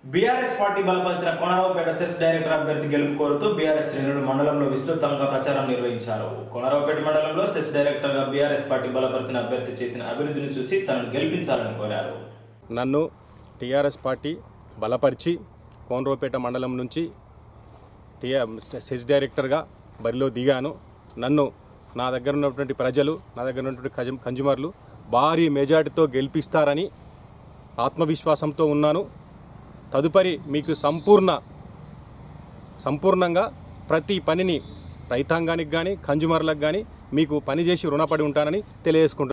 BRS party బలపరిచిన Konaraopet cess director అభ్యర్థి గెలుపు కోరుతూ బీఆర్ఎస్ శ్రేణులు మండలంలో విస్తృతంగా ప్రచారం నిర్వహించారు కొనరావుపేట మండలంలో సెస్ డైరెక్టర్గా బీఆర్ఎస్ పార్టీ బలపరిచిన అభ్యర్థి చేసిన అభివృద్ధిని చూసి తనను గెలిపించాలని కోరారు నన్ను టీఆర్ఎస్ పార్టీ బలపరిచి కోనరావుపేట మండలం నుంచి టీఆర్ సెస్ డైరెక్టర్గా బరిలో దిగాను నన్ను నా దగ్గర ఉన్నటువంటి ప్రజలు నా దగ్గర ఉన్నటువంటి కజం- కన్జ్యూమర్లు భారీ మెజార్టీతో గెలిపిస్తారని ఆత్మవిశ్వాసంతో ఉన్నాను తదుపరి మీకు సంపూర్ణ సంపూర్ణంగా ప్రతి పనిని రైతాంగానికి కానీ కన్జ్యూమర్లకు కానీ మీకు పని చేసి రుణపడి ఉంటానని తెలియజేసుకుంటున్నాను